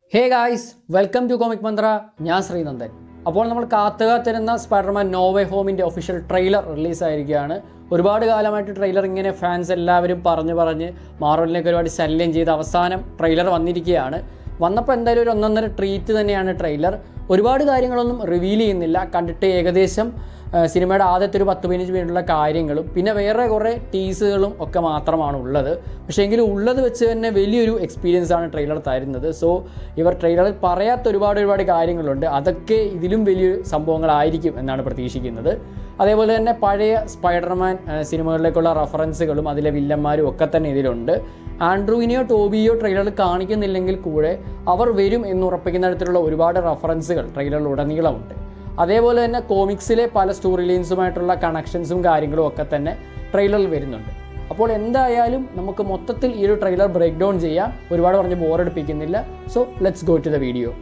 Hey guys welcome to comic Mantra ഞാൻ ശ്രീനന്ദൻ അപ്പോൾ നമ്മൾ കാത്തുകാത്തിരുന്ന സ്പൈഡർമാൻ നോവേ ഹോമിൻ്റെ ഒഫീഷ്യൽ ട്രെയിലർ റിലീസായിരിക്കുകയാണ് ഒരുപാട് കാലമായിട്ട് ട്രെയിലർ ഇങ്ങനെ ഫാൻസ് എല്ലാവരും പറഞ്ഞ് പറഞ്ഞ് മാർവലിനൊക്കെ ഒരുപാട് ശല്യം ചെയ്ത് അവസാനം ട്രെയിലർ വന്നിരിക്കുകയാണ് വന്നപ്പോൾ എന്തായാലും ഒരു ഒന്നൊന്നര ട്രീറ്റ് തന്നെയാണ് ട്രെയിലർ ഒരുപാട് കാര്യങ്ങളൊന്നും റിവീൽ ചെയ്യുന്നില്ല കണ്ടിട്ട് ഏകദേശം ആ, സിനിമയുടെ ആദ്യത്തെ ഒരു പത്ത് പതിനഞ്ച് മിനിറ്റുള്ള കാര്യങ്ങളും പിന്നെ വേറെ കുറേ ടീസുകളും ഒക്കെ മാത്രമാണ് ഉള്ളത് പക്ഷേ എങ്കിലും ഉള്ളത് വെച്ച് തന്നെ വലിയൊരു എക്സ്പീരിയൻസ് ആണ് ട്രെയിലർ തരുന്നത് സോ ഇവർ ട്രെയിലറിൽ പറയാത്ത ഒരുപാട് ഒരുപാട് കാര്യങ്ങളുണ്ട് അതൊക്കെ ഇതിലും വലിയൊരു സംഭവങ്ങളായിരിക്കും എന്നാണ് പ്രതീക്ഷിക്കുന്നത് അതേപോലെ തന്നെ പഴയ സ്പൈഡർമാൻ ആ, സിനിമകളിലേക്കുള്ള റെഫറൻസുകളും അതിലെ വില്ലന്മാരും ഒക്കെ തന്നെ ഇതിലുണ്ട് ആൻഡ്രൂവിനെയോ ടോബിയോ ട്രെയിലറിൽ കാണിക്കുന്നില്ലെങ്കിൽ കൂടെ അവർ വരും എന്ന് ഉറപ്പിക്കുന്ന തരത്തിലുള്ള ഒരുപാട് റെഫറൻസുകൾ ട്രെയിലറിൽ ഉടനീളമുണ്ട് അതേപോലെ തന്നെ കോമിക്സിലെ പല സ്റ്റോറി ലൈൻസുമായിട്ടുള്ള കണക്ഷൻസും കാര്യങ്ങളും ഒക്കെ തന്നെ ട്രെയിലറിൽ വരുന്നുണ്ട് അപ്പോൾ എന്തായാലും നമുക്ക് മൊത്തത്തിൽ ഈ ഒരു ട്രെയിലർ ബ്രേക്ക് ഡൗൺ ചെയ്യാം ഒരുപാട് പറഞ്ഞ് ബോറടിപ്പിക്കുന്നില്ല so let's go to the video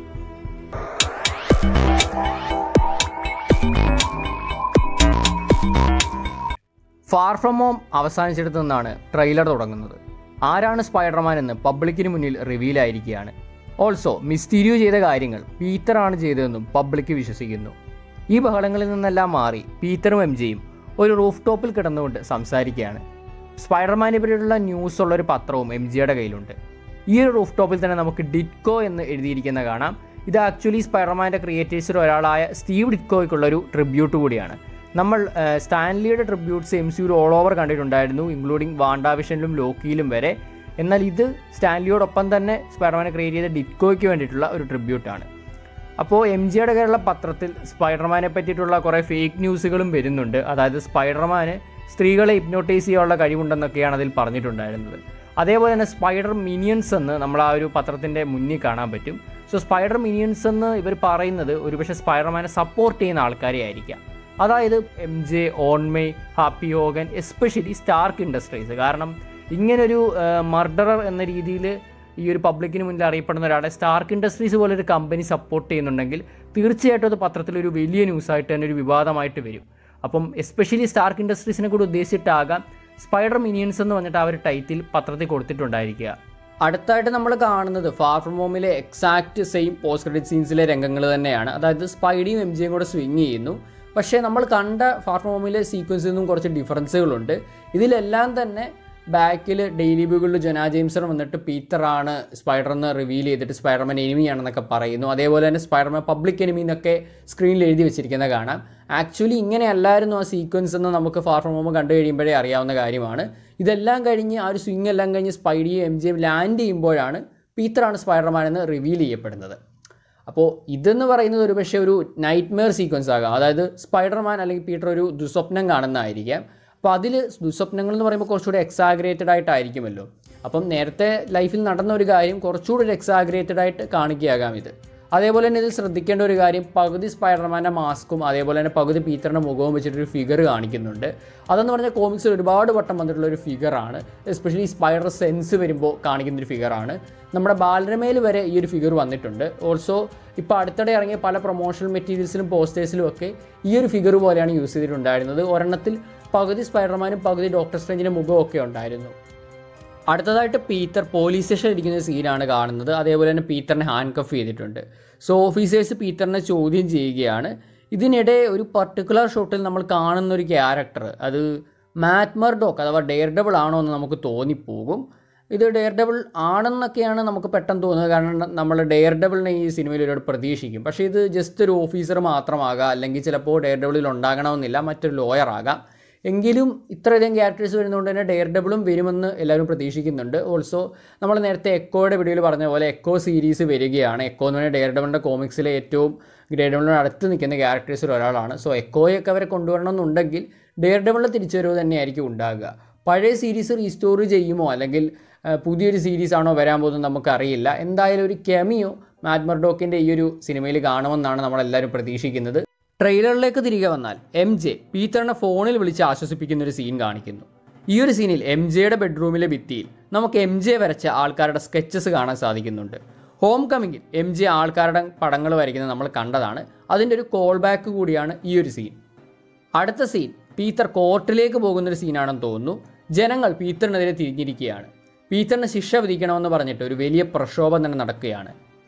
Far From Home അവസാനിച്ചിടത്തു നിന്നാണ് ട്രെയിലർ തുടങ്ങുന്നത് ആരാണ് സ്പൈഡർമാൻ എന്ന് പബ്ലിക്കിന് മുന്നിൽ റിവീൽ ആയിരിക്കുകയാണ് ഓൾസോ മിസ്റ്റീരിയോ ചെയ്ത കാര്യങ്ങൾ പീറ്ററാണ് ചെയ്തതെന്നും പബ്ലിക് വിശ്വസിക്കുന്നു ഈ ബഹളങ്ങളിൽ നിന്നെല്ലാം മാറി പീറ്ററും എം ജെയും ഒരു റൂഫ് ടോപ്പിൽ കിടന്നുകൊണ്ട് സംസാരിക്കുകയാണ് സ്പൈഡർമാനെ പറ്റിയുള്ള ന്യൂസ് ഉള്ള ഒരു പത്രവും എം ജിയുടെ കയ്യിലുണ്ട് ഈ ഒരു റൂഫ് ടോപ്പിൽ തന്നെ നമുക്ക് ഡിറ്റ്കോ എന്ന് എഴുതിയിരിക്കുന്ന കാണാം ഇത് ആക്ച്വലി സ്പൈഡർമാൻ്റെ ക്രിയേറ്റേഴ്സിൽ ഒരാളായ സ്റ്റീവ് ഡിറ്റ്കോയ്ക്കുള്ള ഒരു ട്രിബ്യൂട്ട് കൂടിയാണ് നമ്മൾ ആ, സ്റ്റാൻലിയുടെ ട്രിബ്യൂട്ട്സ് എം സിയിൽ ഓൾ ഓവർ കണ്ടിട്ടുണ്ടായിരുന്നു ഇൻക്ലൂഡിങ് വാണ്ടാവിഷനിലും ലോക്കിയിലും വരെ എന്നാൽ ഇത് സ്റ്റാൻലിയോടൊപ്പം തന്നെ സ്പൈഡർമാനെ ക്രിയേറ്റ് ചെയ്ത ഡിറ്റ്കോയ്ക്ക് വേണ്ടിയിട്ടുള്ള ഒരു ട്രിബ്യൂട്ടാണ് അപ്പോൾ എം ജിയുടെ കയ്യിലുള്ള പത്രത്തിൽ സ്പൈഡർമാനെ പറ്റിയിട്ടുള്ള കുറേ ഫേക്ക് ന്യൂസുകളും വരുന്നുണ്ട് അതായത് സ്പൈഡർമാന് സ്ത്രീകളെ ഹിപ്നോട്ടൈസ് ചെയ്യാനുള്ള കഴിവുണ്ടെന്നൊക്കെയാണ് അതിൽ പറഞ്ഞിട്ടുണ്ടായിരുന്നത് അതേപോലെ തന്നെ സ്പൈഡർ മിനിയൻസ് എന്ന് നമ്മൾ ആ ഒരു പത്രത്തിൻ്റെ മുന്നിൽ കാണാൻ പറ്റും സോ സ്പൈഡർ മിനിയൻസ് എന്ന് ഇവർ പറയുന്നത് ഒരുപക്ഷെ സ്പൈഡർമാനെ സപ്പോർട്ട് ചെയ്യുന്ന ആൾക്കാരെ ആയിരിക്കാം അതായത് എം ജെ ഓൺമേ Happy Hogan especially Stark Industries കാരണം ഇങ്ങനൊരു മർഡറർ എന്ന രീതിയിൽ ഈ ഒരു പബ്ലിക്കിന് മുന്നിൽ അറിയപ്പെടുന്ന ഒരാളെ സ്റ്റാർക്ക് ഇൻഡസ്ട്രീസ് പോലെ ഒരു കമ്പനി സപ്പോർട്ട് ചെയ്യുന്നുണ്ടെങ്കിൽ തീർച്ചയായിട്ടും അത് പത്രത്തിൽ ഒരു വലിയ ന്യൂസായിട്ട് തന്നെ ഒരു വിവാദമായിട്ട് വരും അപ്പം എസ്പെഷ്യലി സ്റ്റാർക്ക് ഇൻഡസ്ട്രീസിനെ കൂടി ഉദ്ദേശിച്ചിട്ടാകാം സ്പൈഡർ മിനിയൻസ് എന്ന് പറഞ്ഞിട്ട് ആ ഒരു ടൈറ്റിൽ പത്രത്തിൽ കൊടുത്തിട്ടുണ്ടായിരിക്കുക അടുത്തായിട്ട് നമ്മൾ കാണുന്നത് ഫാർ ഫ്രം ഹോമിലെ എക്സാക്റ്റ് സെയിം പോസ്റ്റ് ക്രെഡിറ്റ് സീൻസിലെ രംഗങ്ങൾ തന്നെയാണ് അതായത് സ്പൈഡിയും എം ജിയും കൂടെ സ്വിങ് ചെയ്യുന്നു പക്ഷേ നമ്മൾ കണ്ട ഫാർ ഫ്രം ഹോമിലെ സീക്വൻസിൽ നിന്നും കുറച്ച് ഡിഫറൻസുകളുണ്ട് ഇതിലെല്ലാം തന്നെ ബാക്കിൽ ഡെയിലി ബുകളിൽ ജൊനാ ജെയിംസൺ വന്നിട്ട് പീറ്ററാണ് സ്പൈഡർ എന്ന് റിവീൽ ചെയ്തിട്ട് സ്പൈഡർമാൻ എനിമിയാണെന്നൊക്കെ പറയുന്നു അതേപോലെ തന്നെ സ്പൈഡർമാൻ പബ്ലിക് എനിമി എന്നൊക്കെ സ്ക്രീനിൽ എഴുതി വെച്ചിരിക്കുന്നത് കാണാം ആക്ച്വലി ഇങ്ങനെയല്ലായിരുന്നു ആ സീക്വൻസ് എന്ന് നമുക്ക് ഫാർ ഫ്രം ഹോം കണ്ടു കഴിയുമ്പോഴേ അറിയാവുന്ന കാര്യമാണ് ഇതെല്ലാം കഴിഞ്ഞ് ആ ഒരു സ്വിങ് എല്ലാം കഴിഞ്ഞ് സ്പൈഡിയും എം ജിയും ലാൻഡ് ചെയ്യുമ്പോഴാണ് പീറ്ററാണ് സ്പൈഡർമാൻ എന്ന് റിവീൽ ചെയ്യപ്പെടുന്നത് അപ്പോൾ ഇതെന്ന് പറയുന്നത് ഒരു പക്ഷേ ഒരു നൈറ്റ് മെയർ സീക്വൻസ് ആകാം അതായത് സ്പൈഡർമാൻ അല്ലെങ്കിൽ പീറ്റർ ഒരു ദുസ്വപ്നം കാണുന്നതായിരിക്കാം അപ്പോൾ അതിൽ ദുസ്വപ്നങ്ങൾ എന്ന് പറയുമ്പോൾ കുറച്ചുകൂടി എക്സാഗ്രേറ്റഡ് ആയിട്ടായിരിക്കുമല്ലോ അപ്പം നേരത്തെ ലൈഫിൽ നടന്ന ഒരു കാര്യം കുറച്ചുകൂടി ഒരു എക്സാഗ്രേറ്റഡ് ആയിട്ട് കാണിക്കുകയാകാം ഇത് അതേപോലെ തന്നെ ഇതിൽ ശ്രദ്ധിക്കേണ്ട ഒരു കാര്യം പകുതി സ്പൈഡർമാൻ്റെ മാസ്കും അതേപോലെ തന്നെ പകുതി പീറ്ററിൻ്റെ മുഖവും വെച്ചിട്ടൊരു ഫിഗർ കാണിക്കുന്നുണ്ട് അതെന്ന് പറഞ്ഞാൽ കോമിക്സിൽ ഒരുപാട് വട്ടം വന്നിട്ടുള്ള ഒരു ഫിഗറാണ് എസ്പെഷ്യലി സ്പൈഡർ സെൻസ് വരുമ്പോൾ കാണിക്കുന്ന ഒരു ഫിഗറാണ് നമ്മുടെ ബാലരമയിൽ വരെ ഈ ഒരു ഫിഗർ വന്നിട്ടുണ്ട് ഓൾസോ ഇപ്പോൾ അടുത്തിടെ ഇറങ്ങിയ പല പ്രൊമോഷണൽ മെറ്റീരിയൽസിലും പോസ്റ്റേഴ്സിലും ഒക്കെ ഈ ഒരു ഫിഗർ പോലെയാണ് യൂസ് ചെയ്തിട്ടുണ്ടായിരുന്നത് ഒരെണ്ണത്തിൽ പകുതി സ്പൈഡർമാനും പകുതി ഡോക്ടർ സ്ട്രേഞ്ചിൻ്റെ മുഖവും ഒക്കെ ഉണ്ടായിരുന്നു അടുത്തതായിട്ട് പീറ്റർ പോലീസ് സ്റ്റേഷനിൽ ഇരിക്കുന്ന സീനാണ് കാണുന്നത് അതേപോലെ തന്നെ പീറ്ററിനെ ഹാൻഡ് കഫ് ചെയ്തിട്ടുണ്ട് സോ ഓഫീസേഴ്സ് പീറ്ററിനെ ചോദ്യം ചെയ്യുകയാണ് ഇതിനിടെ ഒരു പർട്ടിക്കുലർ ഷോട്ടിൽ നമ്മൾ കാണുന്ന ഒരു ക്യാരക്ടർ അത് മാറ്റ് മർഡോക്ക് അഥവാ ഡെയർ ഡബിൾ ആണോ എന്ന് നമുക്ക് തോന്നിപ്പോകും ഇത് ഡെയർ ഡബിൾ ആണെന്നൊക്കെയാണ് നമുക്ക് പെട്ടെന്ന് തോന്നുന്നത് കാരണം നമ്മൾ ഡെയർ ഡബിളിനെ ഈ സിനിമയിൽ ഒരുപാട് പ്രതീക്ഷിക്കും പക്ഷേ ഇത് ജസ്റ്റ് ഒരു ഓഫീസർ മാത്രമാകാം അല്ലെങ്കിൽ ചിലപ്പോൾ ഡെയർ ഡബിളിൽ ഉണ്ടാകണമെന്നില്ല മറ്റൊരു ലോയർ ആകാം എങ്കിലും ഇത്രയധികം ക്യാരക്ടേഴ്സ് വരുന്നതുകൊണ്ട് തന്നെ ഡെയർ ഡബിളും വരുമെന്ന് എല്ലാവരും പ്രതീക്ഷിക്കുന്നുണ്ട് ഓൾസോ നമ്മൾ നേരത്തെ എക്കോയുടെ വീഡിയോയിൽ പറഞ്ഞ പോലെ എക്കോ സീരീസ് വരികയാണ് എക്കോ എന്ന് പറഞ്ഞാൽ ഡെയർ ഡബിളിൻ്റെ കോമിക്സിലെ ഏറ്റവും ഡെയർ ഡബിളിനോട് അടുത്ത് നിൽക്കുന്ന ക്യാരക്ടേഴ്സിൽ ഒരാളാണ് സോ എക്കോയൊക്കെ അവരെ കൊണ്ടുവരണമെന്നുണ്ടെങ്കിൽ ഡെയർ ഡബിളിൻ്റെ തിരിച്ചുവരവ് തന്നെയായിരിക്കും ഉണ്ടാകുക പഴയ സീരീസ് റീസ്റ്റോർ ചെയ്യുമോ അല്ലെങ്കിൽ ആ, പുതിയൊരു സീരീസ് ആണോ വരാൻ പോകുന്നത് നമുക്കറിയില്ല എന്തായാലും ഒരു കെമിയോ മാറ്റ് മർഡോക്കിൻ്റെ ഈ ഒരു സിനിമയിൽ കാണുമെന്നാണ് നമ്മളെല്ലാവരും പ്രതീക്ഷിക്കുന്നത് ട്രെയിലറിലേക്ക് തിരികെ വന്നാൽ എം ജെ പീറ്ററിനെ ഫോണിൽ വിളിച്ച് ആശ്വസിപ്പിക്കുന്ന ഒരു സീൻ കാണിക്കുന്നു ഈ ഒരു സീനിൽ എം ജെയുടെ ബെഡ്റൂമിലെ ഭിത്തിയിൽ നമുക്ക് എം ജെ വരച്ച ആൾക്കാരുടെ സ്കെച്ചസ് കാണാൻ സാധിക്കുന്നുണ്ട് ഹോം കമ്മിങ്ങിൽ എം ജെ ആൾക്കാരുടെ പടങ്ങൾ വരയ്ക്കുന്നത് നമ്മൾ കണ്ടതാണ് അതിൻ്റെ ഒരു കോൾ ബാക്ക് കൂടിയാണ് ഈ ഒരു സീൻ അടുത്ത സീൻ പീറ്റർ കോർട്ടിലേക്ക് പോകുന്നൊരു സീനാണെന്ന് തോന്നുന്നു ജനങ്ങൾ പീറ്ററിനെതിരെ തിരിഞ്ഞിരിക്കുകയാണ് പീറ്ററിന് ശിക്ഷ വിധിക്കണമെന്ന് പറഞ്ഞിട്ട് ഒരു വലിയ പ്രക്ഷോഭം തന്നെ നടക്കുകയാണ്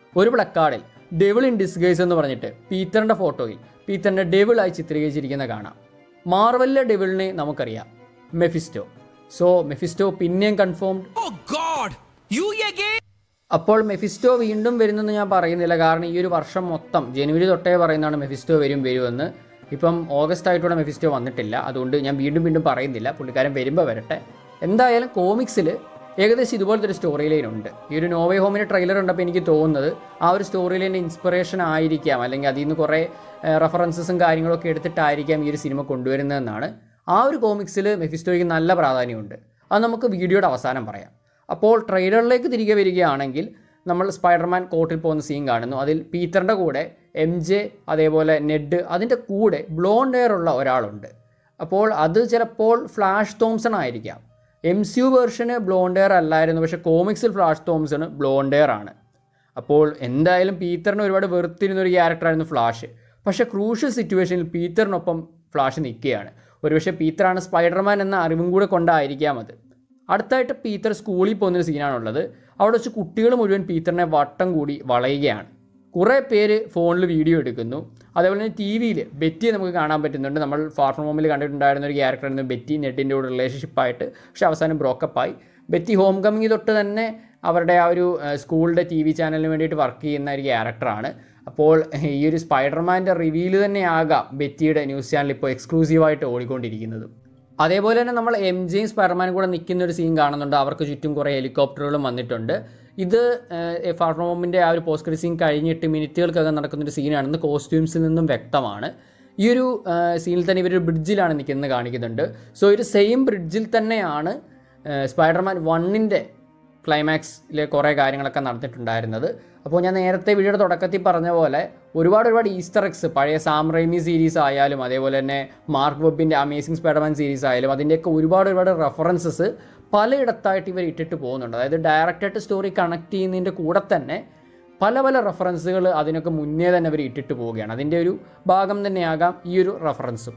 ഒരു പ്ലക്കാർഡിൽ ഡെവിൾ ഇൻ ഡിസ്ഗൈസ് എന്ന് പറഞ്ഞിട്ട് പീറ്ററിൻ്റെ ഫോട്ടോയിൽ പീറ്ററിൻ്റെ ഡെവിളായി ചിത്രീകരിച്ചിരിക്കുന്ന കാണാം മാർവലിലെ ഡെവിളിനെ നമുക്കറിയാം മെഫിസ്റ്റോ സോ മെഫിസ്റ്റോ പിന്നെയും confirmed Oh God! You again? അപ്പോൾ മെഫിസ്റ്റോ വീണ്ടും വരുന്നെന്ന് ഞാൻ പറയുന്നില്ല കാരണം ഈ ഒരു വർഷം മൊത്തം ജനുവരി തൊട്ടേ പറയുന്നതാണ് മെഫിസ്റ്റോ വരും വരുമെന്ന് ഇപ്പം ഓഗസ്റ്റ് ആയിട്ടുള്ള മെഫിസ്റ്റോ വന്നിട്ടില്ല അതുകൊണ്ട് ഞാൻ വീണ്ടും വീണ്ടും പറയുന്നില്ല പുള്ളിക്കാരൻ വരുമ്പോൾ വരട്ടെ എന്തായാലും കോമിക്സിൽ ഏകദേശം ഇതുപോലത്തെ ഒരു സ്റ്റോറി ലൈൻ ഉണ്ട് ഈ ഒരു നോവേ ഹോമിൻ്റെ ട്രെയിലർ കണ്ടപ്പോൾ എനിക്ക് തോന്നുന്നത് ആ ഒരു സ്റ്റോറി ലൈൻ്റെ ഇൻസ്പിറേഷൻ ആയിരിക്കാം അല്ലെങ്കിൽ അതിൽ നിന്ന് കുറേ റെഫറൻസസും കാര്യങ്ങളൊക്കെ എടുത്തിട്ടായിരിക്കാം ഈ ഒരു സിനിമ കൊണ്ടുവരുന്നതെന്നാണ് ആ ഒരു കോമിക്സിൽ മെഫിസ്റ്റോയ്ക്ക് നല്ല പ്രാധാന്യമുണ്ട് അത് നമുക്ക് വീഡിയോയുടെ അവസാനം പറയാം അപ്പോൾ ട്രെയിലറിലേക്ക് തിരികെ വരികയാണെങ്കിൽ നമ്മൾ സ്പൈഡർമാൻ കോർട്ടിൽ പോകുന്ന സീൻ കാണുന്നു അതിൽ പീറ്ററിൻ്റെ കൂടെ എം ജെ അതേപോലെ നെഡ് അതിൻ്റെ കൂടെ ബ്ലോണ്ട് ഹെയർ ഉള്ള ഒരാളുണ്ട് അപ്പോൾ അത് ചിലപ്പോൾ ഫ്ലാഷ് തോംസൺ ആയിരിക്കാം എം സി യു വേർഷന് ബ്ലോണ്ട് ഹെയർ അല്ലായിരുന്നു പക്ഷേ കോമിക്സിൽ ഫ്ലാഷ് തോംസണ് ബ്ലോണ്ട് ഹെയർ ആണ് അപ്പോൾ എന്തായാലും പീറ്ററിന് ഒരുപാട് വെറുത്തിരുന്ന ഒരു ക്യാരക്ടറായിരുന്നു ഫ്ലാഷ് പക്ഷേ ക്രൂഷ്യൽ സിറ്റുവേഷനിൽ പീറ്ററിനൊപ്പം ഫ്ലാഷ് നിൽക്കുകയാണ് ഒരുപക്ഷെ പീറ്ററാണ് സ്പൈഡർമാൻ എന്ന അറിവും കൂടെ കൊണ്ടായിരിക്കാം അത് അടുത്തായിട്ട് പീറ്റർ സ്കൂളിൽ പോകുന്നൊരു സീനാണുള്ളത് അവിടെ വെച്ച് കുട്ടികൾ മുഴുവൻ പീറ്ററിനെ വട്ടം കൂടി വളയുകയാണ് കുറേ പേര് ഫോണിൽ വീഡിയോ എടുക്കുന്നു അതേപോലെ തന്നെ ടി വിയിൽ ബെറ്റിയെ നമുക്ക് കാണാൻ പറ്റുന്നുണ്ട് നമ്മൾ ഫാർ ഫ്രം ഹോമിൽ കണ്ടിട്ടുണ്ടായിരുന്ന ഒരു ക്യാരക്ടറായിരുന്നു ബെറ്റി നെഡിൻ്റെ കൂടെ റിലേഷൻഷിപ്പായിട്ട് പക്ഷേ അവസാനം ബ്രോക്കപ്പായി ബെറ്റി ഹോം കമ്മിങ് തൊട്ട് തന്നെ അവരുടെ ആ ഒരു ഏഹ്, സ്കൂളിൻ്റെ ടി വി ചാനലിന് വേണ്ടിയിട്ട് വർക്ക് ചെയ്യുന്ന ഒരു ക്യാരക്ടറാണ് അപ്പോൾ ഈ ഒരു സ്പൈഡർമാൻ്റെ റിവീൽ തന്നെയാകാം ബെറ്റിയുടെ ന്യൂസ് ചാനൽ ഇപ്പോൾ എക്സ്ക്ലൂസീവായിട്ട് ഓടിക്കൊണ്ടിരിക്കുന്നത് അതേപോലെ തന്നെ നമ്മൾ എം ജെയും സ്പൈഡർമാനും കൂടെ നിൽക്കുന്ന ഒരു സീൻ കാണുന്നുണ്ട് അവർക്ക് ചുറ്റും കുറേ ഹെലികോപ്റ്ററുകളും വന്നിട്ടുണ്ട് ഇത് ഫാർ ഫ്രം ഹോമിൻ്റെ ആ ഒരു പോസ്റ്റ് ക്രെഡിറ്റ് സീൻ കഴിഞ്ഞിട്ട് മിനിറ്റുകൾക്കകം നടക്കുന്ന ഒരു സീനാണെന്ന് കോസ്റ്റ്യൂംസിൽ നിന്നും വ്യക്തമാണ് ഈ ഒരു സീനിൽ തന്നെ ഇവർ ബ്രിഡ്ജിലാണ് നിൽക്കുന്നത് കാണിക്കുന്നുണ്ട് സോ ഒരു സെയിം ബ്രിഡ്ജിൽ തന്നെയാണ് ഏഹ്, സ്പൈഡർമാൻ വണ്ണിൻ്റെ ക്ലൈമാക്സിലെ കുറേ കാര്യങ്ങളൊക്കെ നടന്നിട്ടുണ്ടായിരുന്നത് അപ്പോൾ ഞാൻ നേരത്തെ വീഡിയോയുടെ തുടക്കത്തിൽ പറഞ്ഞ പോലെ ഒരുപാട് ഒരുപാട് ഈസ്റ്റർ എക്സ് പഴയ സാം റൈമി സീരീസ് ആയാലും അതേപോലെ തന്നെ മാർക്ക് വെബിൻ്റെ അമേസിംഗ് സ്പൈഡർമാൻ സീരീസ് ആയാലും അതിൻ്റെയൊക്കെ ഒരുപാട് ഒരുപാട് റെഫറൻസസ് പലയിടത്തായിട്ട് ഇവർ ഇട്ടിട്ട് പോകുന്നുണ്ട് അതായത് ഡയറക്റ്റായിട്ട് സ്റ്റോറി കണക്ട് ചെയ്യുന്നതിൻ്റെ കൂടെ തന്നെ പല പല റെഫറൻസുകൾ അതിനൊക്കെ മുന്നേ തന്നെ അവർ ഇട്ടിട്ട് പോവുകയാണ് അതിൻ്റെ ഒരു ഭാഗം തന്നെയാകാം ഈ ഒരു റെഫറൻസും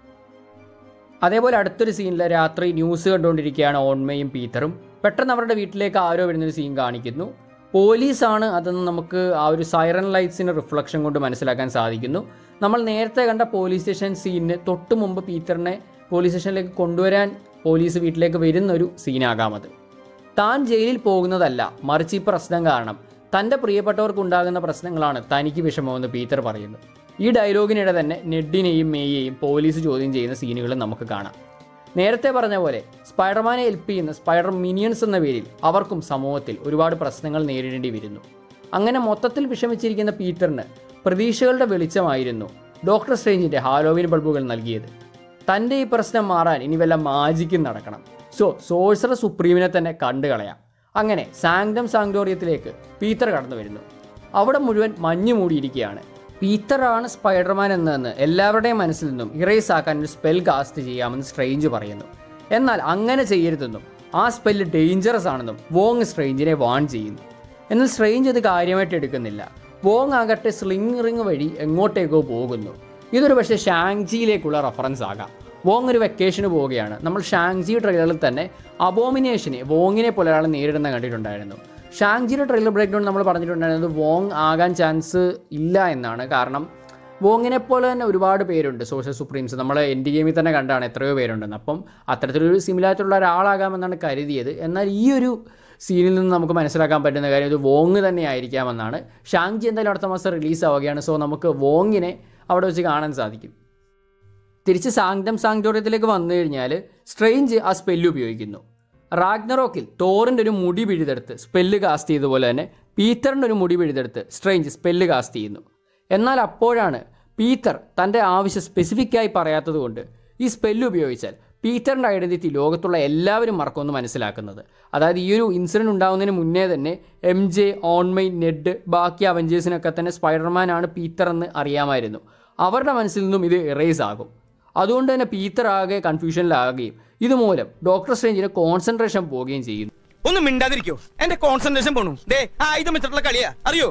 അതേപോലെ അടുത്തൊരു സീനിൽ രാത്രി ന്യൂസ് കണ്ടുകൊണ്ടിരിക്കുകയാണ് ഓൺമയും പീറ്ററും പെട്ടെന്ന് അവരുടെ വീട്ടിലേക്ക് ആരോ വരുന്നൊരു സീൻ കാണിക്കുന്നു പോലീസാണ് അതെന്ന് നമുക്ക് ആ ഒരു സൈറൻ ലൈറ്റ്സിൻ്റെ റിഫ്ലക്ഷൻ കൊണ്ട് മനസ്സിലാക്കാൻ സാധിക്കുന്നു നമ്മൾ നേരത്തെ കണ്ട പോലീസ് സ്റ്റേഷൻ സീനിന് തൊട്ട് മുമ്പ് പീറ്ററിനെ പോലീസ് സ്റ്റേഷനിലേക്ക് കൊണ്ടുവരാൻ പോലീസ് വീട്ടിലേക്ക് വരുന്ന ഒരു സീനാകാം അത് താൻ ജയിലിൽ പോകുന്നതല്ല മറിച്ച് ഈ പ്രശ്നം കാരണം തൻ്റെ പ്രിയപ്പെട്ടവർക്ക് ഉണ്ടാകുന്ന പ്രശ്നങ്ങളാണ് തനിക്ക് വിഷമമെന്ന് പീറ്റർ പറയുന്നു ഈ ഡയലോഗിനിടെ തന്നെ നെഡിനെയും മേയെയും പോലീസ് ചോദ്യം ചെയ്യുന്ന സീനുകളും നമുക്ക് കാണാം നേരത്തെ പറഞ്ഞ പോലെ സ്പൈഡർമാനെ ഹെൽപ്പ് ചെയ്യുന്ന സ്പൈഡർ മിനിയൻസ് എന്ന പേരിൽ അവർക്കും സമൂഹത്തിൽ ഒരുപാട് പ്രശ്നങ്ങൾ നേരിടേണ്ടി വരുന്നു അങ്ങനെ മൊത്തത്തിൽ വിഷമിച്ചിരിക്കുന്ന പീറ്ററിന് പ്രതീക്ഷകളുടെ വെളിച്ചമായിരുന്നു ഡോക്ടർ സ്ട്രേഞ്ചിൻ്റെ ഹാലോവിൻ ബൾബുകൾ നൽകിയത് തൻ്റെ ഈ പ്രശ്നം മാറാൻ ഇനി വല്ല മാജിക്കും നടക്കണം സോ സോഴ്സർ സുപ്രീമിനെ തന്നെ കണ്ടു കളയാം അങ്ങനെ സാങ്ഡം സാങ്ടോറിയത്തിലേക്ക് പീറ്റർ കടന്നു വരുന്നു അവിടെ മുഴുവൻ മഞ്ഞു മൂടിയിരിക്കുകയാണ് പീറ്ററാണ് സ്പൈഡർമാൻ എന്നതെന്ന് എല്ലാവരുടെയും മനസ്സിൽ നിന്നും ഇറേസ് ആക്കാൻ ഒരു സ്പെൽ കാസ്റ്റ് ചെയ്യാമെന്ന് സ്ട്രേഞ്ച് പറയുന്നു എന്നാൽ അങ്ങനെ ചെയ്യരുതെന്നും ആ സ്പെല്ല് ഡേഞ്ചറസ് ആണെന്നും വോങ് സ്ട്രേഞ്ചിനെ വാൺ ചെയ്യുന്നു എന്നാൽ സ്ട്രേഞ്ച് അത് കാര്യമായിട്ട് എടുക്കുന്നില്ല വോങ് ആകട്ടെ സ്ലിംഗ് റിങ് വഴി എങ്ങോട്ടേക്കോ പോകുന്നു ഇതൊരു പക്ഷേ ഷാങ്ജിയിലേക്കുള്ള റെഫറൻസ് ആകാം വോങ് ഒരു വെക്കേഷന് പോവുകയാണ് നമ്മൾ ഷാങ്ജി ട്രെയിലറിൽ തന്നെ അബോമിനേഷനെ വോങ്ങിനെ പോലെ ഒരാളെ നേരിടുന്ന കണ്ടിട്ടുണ്ടായിരുന്നു ഷാങ്ജിയുടെ ട്രെയിലർ ബ്രേക്ക് ഡൗൺ നമ്മൾ പറഞ്ഞിട്ടുണ്ടായിരുന്നത് വോങ് ആകാൻ ചാൻസ് ഇല്ല എന്നാണ് കാരണം വോങ്ങിനെ പോലെ തന്നെ ഒരുപാട് പേരുണ്ട് സോഷ്യൽ സുപ്രീംസ് നമ്മൾ എൻ്റെ ഗെയിമിൽ തന്നെ കണ്ടാണ് എത്രയോ പേരുണ്ടെന്ന് അപ്പം അത്തരത്തിലൊരു സിമിലായിട്ടുള്ള ഒരാളാകാമെന്നാണ് കരുതിയത് എന്നാൽ ഈ ഒരു സീനിൽ നിന്ന് നമുക്ക് മനസ്സിലാക്കാൻ പറ്റുന്ന കാര്യം ഇത് വോങ് തന്നെ ആയിരിക്കാമെന്നാണ് ഷാങ്ജി എന്തായാലും അടുത്ത മാസം റിലീസ് ആവുകയാണ് സോ നമുക്ക് വോങ്ങിനെ അവിടെ വെച്ച് കാണാൻ സാധിക്കും തിരിച്ച് സാങ്ക്ടം സാങ്ക്ടോറിയത്തിലേക്ക് വന്നു കഴിഞ്ഞാൽ സ്ട്രെയിഞ്ച് ആ സ്പെല്ല് ഉപയോഗിക്കുന്നു റാഗ്നറോക്കിൽ തോറിൻ്റെ ഒരു മുടി പിഴുതെടുത്ത് സ്പെല്ല് കാസ്റ്റ് ചെയ്തതുപോലെ തന്നെ പീറ്ററിൻ്റെ ഒരു മുടി പിഴുതെടുത്ത് സ്ട്രെയിഞ്ച് സ്പെല്ല് കാസ്റ്റ് ചെയ്യുന്നു എന്നാൽ അപ്പോഴാണ് പീറ്റർ തൻ്റെ ആവശ്യം സ്പെസിഫിക്കായി പറയാത്തത് കൊണ്ട് ഈ സ്പെല്ല് ഉപയോഗിച്ചാൽ പീറ്ററിൻ്റെ ഐഡൻറ്റിറ്റി ലോകത്തുള്ള എല്ലാവരും മറക്കുമെന്ന് മനസ്സിലാക്കുന്നത് അതായത് ഈ ഒരു ഇൻസിഡൻറ്റ് ഉണ്ടാകുന്നതിന് മുന്നേ തന്നെ എം ജെ ഓൺമൈൻ നെഡ് ബാക്കി അവഞ്ചേഴ്സിനൊക്കെ തന്നെ സ്പൈഡർമാൻ ആണ് പീറ്റർ എന്ന് അറിയാമായിരുന്നു അവരുടെ മനസ്സിൽ നിന്നും ഇത് ഇറേസ് ആകും അതുകൊണ്ട് തന്നെ പീറ്റർ ആകെ കൺഫ്യൂഷനിലാകുകയും ഇതുമൂലം ഡോക്ടർ സ്ട്രേഞ്ചിന് കോൺസെൻട്രേഷൻ പോവുകയും ചെയ്യുന്നു ഒന്ന് മിണ്ടാതിരിക്കോ എന്റെ കോൺസെൻട്രേഷൻ പോണു ദേ ആയുധം വെച്ചിട്ടുള്ള കളിയാ അറിയോ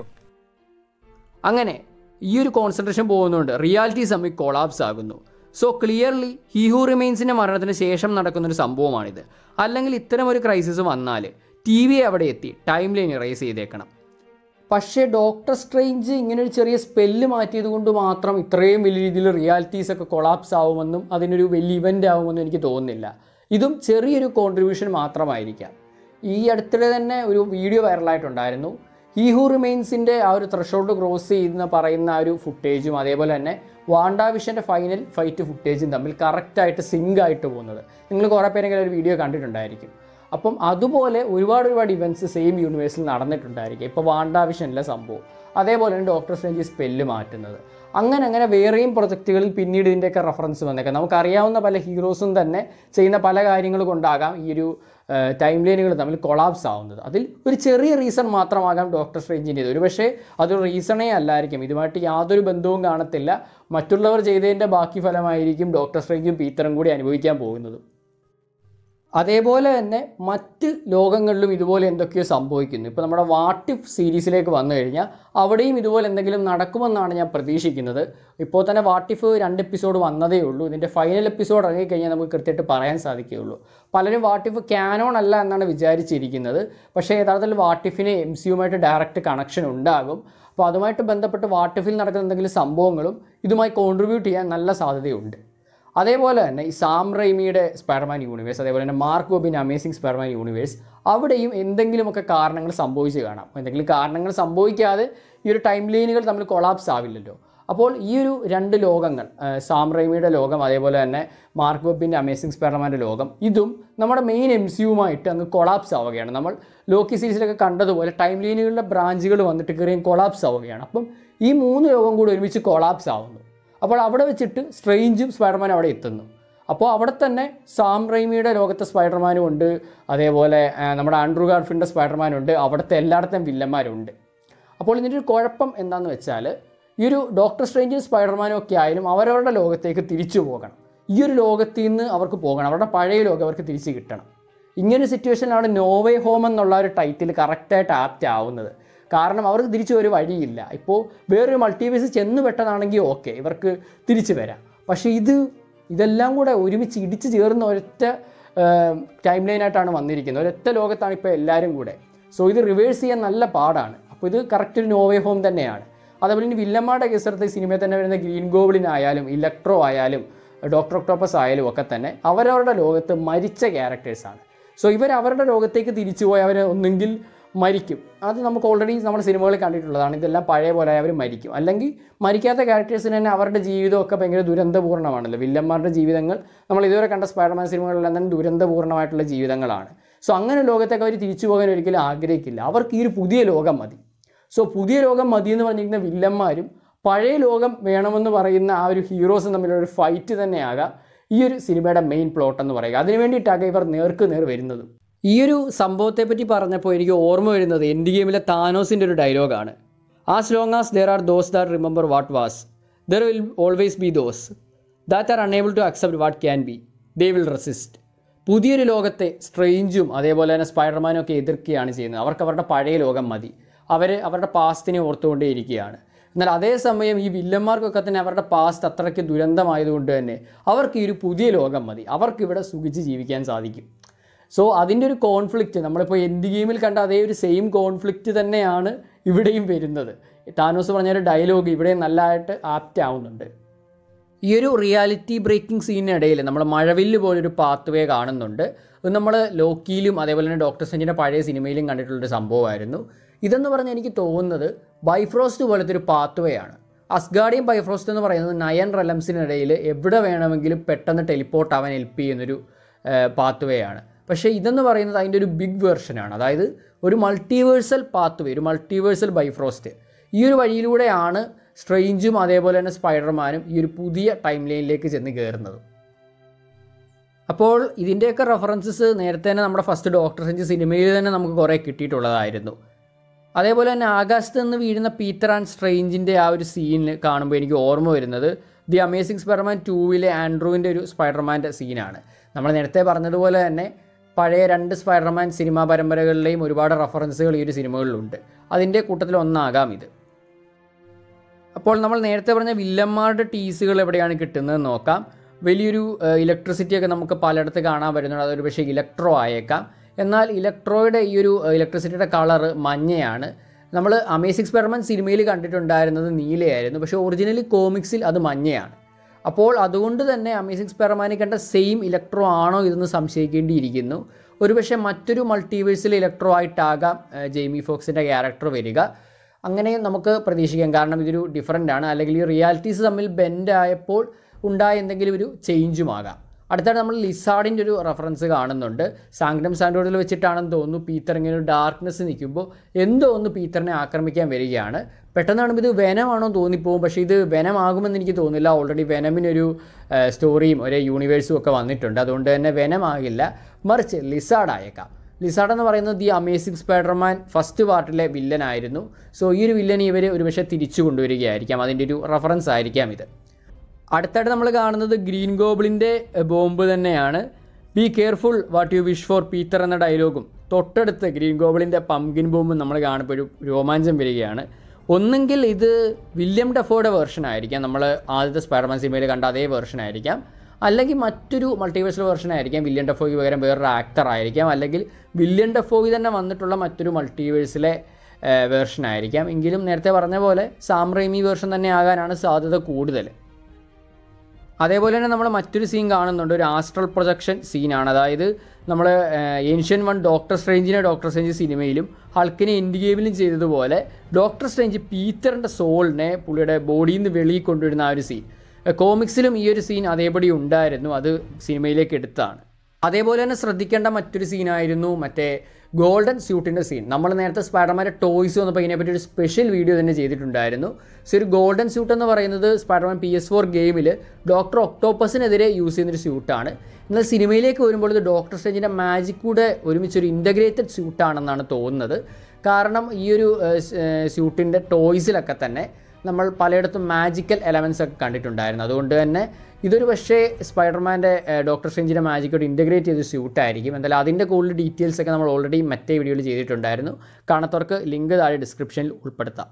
അങ്ങനെ ഈ ഒരു കോൺസെൻട്രേഷൻ പോകുന്നതുകൊണ്ട് റിയാലിറ്റി സമ്മി കൊളാപ്സ് ആകുന്നു സോ ക്ലിയർലി ഹി ഹു റിമെയിൻസിൻ്റെ മരണത്തിന് ശേഷം നടക്കുന്ന ഒരു സംഭവമാണിത് അല്ലെങ്കിൽ ഇത്തരം ഒരു ക്രൈസിസ് വന്നാൽ ടി വി അവിടെ എത്തി ടൈം ലൈൻ ഇറേസ് ചെയ്തേക്കണം പക്ഷേ ഡോക്ടർ സ്ട്രേഞ്ച് ഇങ്ങനെ ഒരു ചെറിയ സ്പെല്ല് മാറ്റിയത് കൊണ്ട് മാത്രം ഇത്രയും വലിയ രീതിയിൽ റിയാലിറ്റീസ് ഒക്കെ കൊളാപ്സ് ആവുമെന്നും അതിനൊരു വലിയ ഇവൻ്റ് ആവുമെന്നും എനിക്ക് തോന്നുന്നില്ല ഇതും ചെറിയൊരു കോൺട്രിബ്യൂഷൻ മാത്രമായിരിക്കാം ഈ അടുത്തിടെ തന്നെ ഒരു വീഡിയോ വൈറലായിട്ടുണ്ടായിരുന്നു ഹീ ഹു റിമെയിൻസിൻ്റെ ആ ഒരു ത്രഷോൾഡ് ക്രോസ് ചെയ്യുന്ന പറയുന്ന ആ ഒരു ഫുട്ടേജും അതേപോലെ തന്നെ വാണ്ടാവിഷൻ്റെ ഫൈനൽ ഫൈറ്റ് ഫുട്ടേജും തമ്മിൽ കറക്റ്റായിട്ട് സിങ്ക് ആയിട്ട് പോകുന്നത് നിങ്ങൾ കുറേ പേരെങ്കിലും ഒരു വീഡിയോ കണ്ടിട്ടുണ്ടായിരിക്കും അപ്പം അതുപോലെ ഒരുപാട് ഒരുപാട് ഇവൻറ്റ്സ് സെയിം യൂണിവേഴ്സിൽ നടന്നിട്ടുണ്ടായിരിക്കും ഇപ്പോൾ വാണ്ടാവിഷനിലെ സംഭവം അതേപോലെ തന്നെ ഡോക്ടർ സ്ട്രേഞ്ച് സ്പെല്ല് മാറ്റുന്നത് അങ്ങനെ അങ്ങനെ വേറെയും പ്രൊജക്റ്റുകളിൽ പിന്നീട് ഇതിൻ്റെയൊക്കെ റെഫറൻസ് വന്നേക്കാം നമുക്കറിയാവുന്ന പല ഹീറോസും തന്നെ ചെയ്യുന്ന പല കാര്യങ്ങൾ കൊണ്ടാകാം ഈ ഒരു ടൈം ലൈനുകൾ തമ്മിൽ കൊളാപ്സ് ആവുന്നത് അതിൽ ഒരു ചെറിയ റീസൺ മാത്രമാകാം ഡോക്ടർ സ്ട്രേഞ്ചിൻ്റെ ഒരു പക്ഷേ അതൊരു റീസണേ അല്ലായിരിക്കും ഇതുമായിട്ട് യാതൊരു ബന്ധവും കാണത്തില്ല മറ്റുള്ളവർ ചെയ്തതിൻ്റെ ബാക്കി ഫലമായിരിക്കും ഡോക്ടർ സ്ട്രേഞ്ചും പീത്തറും കൂടി അനുഭവിക്കാൻ പോകുന്നത് അതേപോലെ തന്നെ മറ്റ് ലോകങ്ങളിലും ഇതുപോലെ എന്തൊക്കെയോ സംഭവിക്കുന്നു ഇപ്പോൾ നമ്മുടെ വാട്ടിഫ് സീരീസിലേക്ക് വന്നു കഴിഞ്ഞാൽ അവിടെയും ഇതുപോലെ എന്തെങ്കിലും നടക്കുമെന്നാണ് ഞാൻ പ്രതീക്ഷിക്കുന്നത് ഇപ്പോൾ തന്നെ വാട്ടിഫ് രണ്ട് എപ്പിസോഡ് വന്നതേ ഉള്ളൂ ഇതിൻ്റെ ഫൈനൽ എപ്പിസോഡ് ഇറങ്ങിക്കഴിഞ്ഞാൽ നമുക്ക് കൃത്യമായിട്ട് പറയാൻ സാധിക്കുകയുള്ളൂ പലരും വാട്ടിഫ് ക്യാനോൺ അല്ല എന്നാണ് വിചാരിച്ചിരിക്കുന്നത് പക്ഷേ യഥാർത്ഥത്തിൽ വാട്ടിഫിന് എം സിയുമായിട്ട് ഡയറക്റ്റ് കണക്ഷൻ ഉണ്ടാകും അപ്പോൾ അതുമായിട്ട് ബന്ധപ്പെട്ട് വാട്ടിഫിൽ നടക്കുന്ന എന്തെങ്കിലും സംഭവങ്ങളും ഇതുമായി കോൺട്രിബ്യൂട്ട് ചെയ്യാൻ നല്ല സാധ്യതയുണ്ട് അതേപോലെ തന്നെ ഈ സാം റൈമിയുടെ സ്പൈഡർമാൻ യൂണിവേഴ്സ് അതേപോലെ തന്നെ മാർക്ക് ഗോബിൻ്റെ അമേസിംഗ് സ്പൈഡർമാൻ യൂണിവേഴ്സ് അവിടെയും എന്തെങ്കിലുമൊക്കെ കാരണങ്ങൾ സംഭവിച്ച് കാണാം എന്തെങ്കിലും കാരണങ്ങൾ സംഭവിക്കാതെ ഈ ഒരു ടൈം ലൈനുകൾ തമ്മിൽ കൊളാപ്സ് ആവില്ലല്ലോ അപ്പോൾ ഈ ഒരു രണ്ട് ലോകങ്ങൾ ആ, സാം റൈമിയുടെ ലോകം അതേപോലെ തന്നെ മാർക്ക് വെബിൻ്റെ അമേസിംഗ് സ്പൈഡർമാൻ്റെ ലോകം ഇതും നമ്മുടെ മെയിൻ എം സിയുമായിട്ട് അങ്ങ് കൊളാപ്സ് ആവുകയാണ് നമ്മൾ ലോക്കി സീരീസിലൊക്കെ കണ്ടതുപോലെ ടൈം ലൈനുകളുടെ ബ്രാഞ്ചുകൾ വന്നിട്ട് കയറിയും കൊളാപ്സ് ആവുകയാണ് അപ്പം ഈ മൂന്ന് ലോകം കൂടി ഒരുമിച്ച് കൊളാപ്സ് ആവുന്നു അപ്പോൾ അവിടെ വെച്ചിട്ട് സ്ട്രെയിഞ്ചും സ്പൈഡർമാനും അവിടെ എത്തുന്നു അപ്പോൾ അവിടെ തന്നെ സാം റൈമിയുടെ ലോകത്തെ സ്പൈഡർമാനും ഉണ്ട് അതേപോലെ ആ, നമ്മുടെ ആൻഡ്രൂ ഗാർഫിൻ്റെ സ്പൈഡർമാനും ഉണ്ട് അവിടുത്തെ എല്ലായിടത്തും വില്ലന്മാരുണ്ട് അപ്പോൾ ഇതിൻ്റെ ഒരു കുഴപ്പം എന്താണെന്ന് വെച്ചാൽ ഈ ഒരു ഡോക്ടർ സ്ട്രേഞ്ചും സ്പൈഡർമാനും ഒക്കെ ആയാലും അവരവരുടെ ലോകത്തേക്ക് തിരിച്ചു പോകണം ഈ ഒരു ലോകത്തിൽ നിന്ന് അവർക്ക് പോകണം അവരുടെ പഴയ ലോകം അവർക്ക് തിരിച്ച് കിട്ടണം ഇങ്ങനെ സിറ്റുവേഷനിലാണ് നോവേ ഹോം എന്നുള്ള ഒരു ടൈറ്റിൽ കറക്റ്റായിട്ട് ആപ്റ്റ് ആവുന്നത് കാരണം അവർക്ക് തിരിച്ചു ഒരു വഴിയില്ല ഇപ്പോൾ വേറൊരു മൾട്ടിവേഴ്സ് ചെന്ന് പെട്ടതാണെങ്കിൽ ഓക്കെ ഇവർക്ക് തിരിച്ചു വരാം പക്ഷേ ഇത് ഇതെല്ലാം കൂടെ ഒരുമിച്ച് ഇടിച്ച് ചേർന്ന ഒരൊറ്റ ടൈം ലൈനായിട്ടാണ് വന്നിരിക്കുന്നത് ഒരൊറ്റ ലോകത്താണ് ഇപ്പോൾ എല്ലാവരും കൂടെ സോ ഇത് റിവേഴ്സ് ചെയ്യാൻ നല്ല പാടാണ് അപ്പോൾ ഇത് കറക്റ്റ് ഒരു നോവേ ഹോം തന്നെയാണ് അതേപോലെ ഇനി വില്ലന്മാരുടെ കേസെടുത്ത് സിനിമയിൽ തന്നെ വരുന്ന ഗ്രീൻ ഗോബ്ലിൻ ആയാലും ഇലക്ട്രോ ആയാലും ഡോക്ടർ ഒക്ടോപ്പസ് ആയാലും ഒക്കെ തന്നെ അവരവരുടെ ലോകത്ത് മരിച്ച ക്യാരക്ടേഴ്സാണ് സോ ഇവർ അവരുടെ ലോകത്തേക്ക് തിരിച്ചു പോയി അവർ ഒന്നെങ്കിൽ മരിക്കും അത് നമുക്ക് ഓൾറെഡി നമ്മുടെ സിനിമകളിൽ കണ്ടിട്ടുള്ളതാണ് ഇതെല്ലാം പഴയ പോലെ അവർ മരിക്കും അല്ലെങ്കിൽ മരിക്കാത്ത ക്യാരക്ടേഴ്സിന് തന്നെ അവരുടെ ജീവിതമൊക്കെ ഭയങ്കര ദുരന്തപൂർണ്ണമാണല്ലോ വില്ലന്മാരുടെ ജീവിതങ്ങൾ നമ്മൾ ഇതുവരെ കണ്ട സ്പൈഡർമാൻ സിനിമകളിലെല്ലാം തന്നെ ദുരന്തപൂർണ്ണമായിട്ടുള്ള ജീവിതങ്ങളാണ് സോ അങ്ങനെ ലോകത്തേക്ക് അവർ തിരിച്ചു പോകാൻ ഒരിക്കലും ആഗ്രഹിക്കില്ല അവർക്ക് ഈ ഒരു പുതിയ ലോകം മതി സോ പുതിയ ലോകം മതി എന്ന് പറഞ്ഞിരിക്കുന്ന വില്ലന്മാരും പഴയ ലോകം വേണമെന്ന് പറയുന്ന ആ ഒരു ഹീറോസും തമ്മിലുള്ള ഒരു ഫൈറ്റ് തന്നെയാകാം ഈ ഒരു സിനിമയുടെ മെയിൻ പ്ലോട്ട് എന്ന് പറയുക അതിനു വേണ്ടിയിട്ടാകെ ഇവർ നേർക്ക് നേർ വരുന്നതും ഈ ഒരു സംഭവത്തെ പറ്റി പറഞ്ഞപ്പോൾ എനിക്ക് ഓർമ്മ വരുന്നത് എൻഡ് ഗെയിമിലെ താനോസിൻ്റെ ഒരു ഡയലോഗാണ് as long as there are those that remember what was there will always be those that are unable to accept what can be they will resist പുതിയൊരു ലോകത്തെ സ്ട്രെയിഞ്ചും അതേപോലെ തന്നെ സ്പൈഡർമാനും ഒക്കെ എതിർക്കുകയാണ് ചെയ്യുന്നത് അവർക്ക് അവരുടെ പഴയ ലോകം മതി അവർ അവരുടെ പാസ്റ്റിനെ ഓർത്തുകൊണ്ടേയിരിക്കുകയാണ് എന്നാൽ അതേസമയം ഈ വില്ലന്മാർക്കൊക്കെ തന്നെ അവരുടെ പാസ്റ്റ് അത്രയ്ക്ക് ദുരന്തമായതുകൊണ്ട് തന്നെ അവർക്ക് ഈ ഒരു പുതിയ ലോകം മതി അവർക്ക് ഇവിടെ സുഖിച്ച് ജീവിക്കാൻ സാധിക്കും സോ അതിൻ്റെ ഒരു കോൺഫ്ലിക്റ്റ് നമ്മളിപ്പോൾ എൻഡ് ഗെയിമിൽ കണ്ട അതേ ഒരു സെയിം കോൺഫ്ലിക്റ്റ് തന്നെയാണ് ഇവിടെയും വരുന്നത് താനോസ് പറഞ്ഞൊരു ഡയലോഗ് ഇവിടെയും നല്ലതായിട്ട് ആപ്റ്റ് ആവുന്നുണ്ട് ഈ ഒരു റിയാലിറ്റി ബ്രേക്കിംഗ് സീനിനിടയിൽ നമ്മൾ മഴവില്ല് പോലൊരു പാത്ത് വേ കാണുന്നുണ്ട് ഇത് നമ്മൾ ലോക്കിയിലും അതേപോലെ തന്നെ ഡോക്ടർ സെഞ്ചിൻ്റെ പഴയ സിനിമയിലും കണ്ടിട്ടുള്ളൊരു സംഭവമായിരുന്നു ഇതെന്ന് പറഞ്ഞാൽ എനിക്ക് തോന്നുന്നത് ബൈഫ്രോസ്റ്റ് പോലത്തെ ഒരു പാത്ത് വേ ആണ് അസ്ഗാഡിയും ബൈഫ്രോസ്റ്റ് എന്ന് പറയുന്നത് നയൻ റെലംസിനിടയിൽ എവിടെ വേണമെങ്കിലും പെട്ടെന്ന് ടെലിപ്പോർട്ട് ആവാൻ ഹെൽപ്പ് ചെയ്യുന്നൊരു പാത്ത് വേ ആണ് പക്ഷേ ഇതെന്ന് പറയുന്നത് അതിൻ്റെ ഒരു ബിഗ് വേർഷനാണ് അതായത് ഒരു മൾട്ടിവേഴ്സൽ പാത്ത് വേ ഒരു മൾട്ടിവേഴ്സൽ ബൈഫ്രോസ്റ്റ് ഈ ഒരു വഴിയിലൂടെയാണ് സ്ട്രെയിഞ്ചും അതേപോലെ തന്നെ സ്പൈഡർമാനും ഈ ഒരു പുതിയ ടൈം ലൈനിലേക്ക് ചെന്ന് കയറുന്നത് അപ്പോൾ ഇതിൻ്റെയൊക്കെ റെഫറൻസസ് നേരത്തെ തന്നെ നമ്മുടെ ഫസ്റ്റ് ഡോക്ടർ സെഞ്ച് സിനിമയിൽ തന്നെ നമുക്ക് കുറേ കിട്ടിയിട്ടുള്ളതായിരുന്നു അതേപോലെ തന്നെ ആകാശത്ത് നിന്ന് വീഴുന്ന പീറ്റർ ആൻഡ് സ്ട്രെയിഞ്ചിൻ്റെ ആ ഒരു സീനിൽ കാണുമ്പോൾ എനിക്ക് ഓർമ്മ വരുന്നത് ദി അമേസിംഗ് സ്പൈഡർമാൻ ടൂവിലെ ആൻഡ്രൂവിൻ്റെ ഒരു സ്പൈഡർമാൻ്റെ സീനാണ് നമ്മൾ നേരത്തെ പറഞ്ഞതുപോലെ തന്നെ പഴയ രണ്ട് സ്പൈഡർമാൻ സിനിമാ പരമ്പരകളിലെയും ഒരുപാട് റെഫറൻസുകൾ ഈ ഒരു സിനിമകളിലുണ്ട് അതിൻ്റെ കൂട്ടത്തിൽ ഒന്നാകാം ഇത് അപ്പോൾ നമ്മൾ നേരത്തെ പറഞ്ഞ വില്ലന്മാരുടെ ടീസുകൾ എവിടെയാണ് കിട്ടുന്നത് നോക്കാം വലിയൊരു ഇലക്ട്രിസിറ്റി ഒക്കെ നമുക്ക് പലയിടത്ത് കാണാൻ പറ്റുന്നുണ്ട് അതൊരു പക്ഷേ ഇലക്ട്രോ ആയേക്കാം എന്നാൽ ഇലക്ട്രോയുടെ ഈ ഒരു ഇലക്ട്രിസിറ്റിയുടെ കളറ് മഞ്ഞയാണ് നമ്മൾ അമേസിംഗ് സ്പെർമൻ സിനിമയിൽ കണ്ടിട്ടുണ്ടായിരുന്നത് നീലയായിരുന്നു പക്ഷേ ഒറിജിനലി കോമിക്സിൽ അത് മഞ്ഞയാണ് അപ്പോൾ അതുകൊണ്ട് തന്നെ അമേസിംഗ് സ്പെർമാനിൽ കണ്ട സെയിം ഇലക്ട്രോ ആണോ ഇതെന്ന് സംശയിക്കേണ്ടിയിരിക്കുന്നു ഒരുപക്ഷെ മറ്റൊരു മൾട്ടിവേഴ്സിലെ ഇലക്ട്രോ ആയിട്ടാകാം ഏഹ്, ജെയ്മി ഫോക്സിൻ്റെ ക്യാരക്ടർ വരിക അങ്ങനെ നമുക്ക് പ്രതീക്ഷിക്കാം കാരണം ഇതൊരു ഡിഫറൻ്റ് ആണ് അല്ലെങ്കിൽ ഈ റിയാലിറ്റീസ് തമ്മിൽ ബെൻഡ് ആയപ്പോൾ ഉണ്ടായ എന്തെങ്കിലും ഒരു ചേഞ്ചും ആകാം അടുത്താണ് നമ്മൾ ലിസാർഡിൻ്റെ ഒരു റെഫറൻസ് കാണുന്നുണ്ട് സാങ്ക്ടം സാൻഡോഡിൽ വെച്ചിട്ടാണെന്ന് തോന്നുന്നു പീത്തർ ഇങ്ങനെ ഒരു ഡാർക്ക്നെസ് നിൽക്കുമ്പോൾ എന്തോ ഒന്ന് പീത്തറിനെ ആക്രമിക്കാൻ വരികയാണ് പെട്ടെന്ന് കാണുമ്പോൾ ഇത് വെനമാണോ എന്ന് തോന്നിപ്പോവും പക്ഷേ ഇത് വെനമാകുമെന്ന് എനിക്ക് തോന്നുന്നില്ല ഓൾറെഡി വെനമിനൊരു സ്റ്റോറിയും ഒരേ യൂണിവേഴ്സും ഒക്കെ വന്നിട്ടുണ്ട് അതുകൊണ്ട് തന്നെ വെനമാകില്ല മറിച്ച് ലിസാർഡ് ആയേക്കാം ലിസാർഡ് എന്ന് പറയുന്നത് ദി അമേസിംഗ് സ്പൈഡർമാൻ ഫസ്റ്റ് പാർട്ടിലെ വില്ലൻ ആയിരുന്നു സോ ഈ ഒരു വില്ലനെ ഇവർ ഒരുപക്ഷെ തിരിച്ചു കൊണ്ടുവരികയായിരിക്കാം അതിൻ്റെ ഒരു റെഫറൻസ് ആയിരിക്കാം ഇത് അടുത്തായിട്ട് നമ്മൾ കാണുന്നത് ഗ്രീൻ ഗോബിളിൻ്റെ ബോംബ് തന്നെയാണ് be careful what you wish for Peter എന്ന ഡയലോഗും തൊട്ടടുത്ത് ഗ്രീൻ ഗോബിളിൻ്റെ പംകിൻ ബോംബും നമ്മൾ കാണുമ്പോൾ ഒരു രോമാഞ്ചം വരികയാണ് ഒന്നെങ്കിൽ ഇത് വില്യം ഡഫോയുടെ വേർഷൻ ആയിരിക്കാം നമ്മൾ ആദ്യത്തെ സ്പൈഡർമാൻ സിനിമയിൽ കണ്ട അതേ വേർഷൻ ആയിരിക്കാം അല്ലെങ്കിൽ മറ്റൊരു മൾട്ടിവേഴ്സൽ വേർഷൻ ആയിരിക്കാം വില്യം ഡഫോയ്ക്ക് പകരം വേറൊരു ആക്ടർ ആയിരിക്കാം അല്ലെങ്കിൽ വില്യം ഡഫോയി തന്നെ വന്നിട്ടുള്ള മറ്റൊരു മൾട്ടിവേഴ്സിലെ വേർഷൻ ആയിരിക്കാം എങ്കിലും നേരത്തെ പറഞ്ഞ പോലെ സാം റൈമി വേർഷൻ തന്നെ ആകാനാണ് സാധ്യത കൂടുതൽ അതേപോലെ തന്നെ നമ്മൾ മറ്റൊരു സീൻ കാണുന്നുണ്ട് ഒരു ആസ്ട്രൽ പ്രൊജക്ഷൻ സീനാണ് അതായത് നമ്മൾ ഏൻഷ്യൻ വൺ ഡോക്ടർ സ്ട്രേഞ്ചിനെ ഡോക്ടർ സ്ട്രേഞ്ച് സിനിമയിലും ഹൾക്കിനെ എൻഡ് ഗെയിമിലും ചെയ്തതുപോലെ ഡോക്ടർ സ്ട്രേഞ്ച് പീറ്ററിൻ്റെ സോളിനെ പുള്ളിയുടെ ബോഡിയിൽ നിന്ന് വെളിയിൽ കൊണ്ടുവരുന്ന ആ ഒരു സീൻ കോമിക്സിലും ഈ ഒരു സീൻ അതേപടി ഉണ്ടായിരുന്നു അത് സിനിമയിലേക്ക് എടുത്താണ് അതേപോലെ തന്നെ ശ്രദ്ധിക്കേണ്ട മറ്റൊരു സീനായിരുന്നു മറ്റേ ഗോൾഡൻ സ്യൂട്ടിൻ്റെ സീൻ നമ്മൾ നേരത്തെ സ്പൈഡർമാൻ്റെ ടോയ്സ് വന്നപ്പോൾ ഇതിനെപ്പറ്റി ഒരു സ്പെഷ്യൽ വീഡിയോ തന്നെ ചെയ്തിട്ടുണ്ടായിരുന്നു സോ ഒരു ഗോൾഡൻ സ്യൂട്ട് എന്ന് പറയുന്നത് സ്പൈഡർമാൻ പി എസ് ഫോർ ഗെയിമിൽ ഡോക്ടർ ഒക്ടോപ്പസിനെതിരെ യൂസ് ചെയ്യുന്നൊരു സ്യൂട്ടാണ് എന്നാൽ സിനിമയിലേക്ക് വരുമ്പോൾ ഇത് ഡോക്ടർ സ്ട്രേഞ്ചിൻ്റെ മാജിക് കൂടെ ഒരുമിച്ച് ഒരു ഇൻ്റഗ്രേറ്റഡ് സ്യൂട്ടാണെന്നാണ് തോന്നുന്നത് കാരണം ഈ ഒരു സ്യൂട്ടിൻ്റെ ടോയ്സിലൊക്കെ തന്നെ നമ്മൾ പലയിടത്തും മാജിക്കൽ എലമെൻസ് ഒക്കെ കണ്ടിട്ടുണ്ടായിരുന്നു അതുകൊണ്ട് തന്നെ ഇതൊരു പക്ഷേ സ്പൈഡർമാൻ്റെ ഡോക്ടർ സ്ട്രേഞ്ചിൻ്റെ മാജിക്കോട് ഇൻറ്റഗ്രേറ്റ് ചെയ്ത സ്യൂട്ടായിരിക്കും എന്തായാലും അതിൻ്റെ കൂടുതൽ ഡീറ്റെയിൽസ് ഒക്കെ നമ്മൾ ഓൾറെഡി മറ്റേ വീഡിയോയിൽ ചെയ്തിട്ടുണ്ടായിരുന്നു കാണാത്തവർക്ക് ലിങ്ക് താഴെ ഡിസ്ക്രിപ്ഷനിൽ ഉൾപ്പെടുത്താം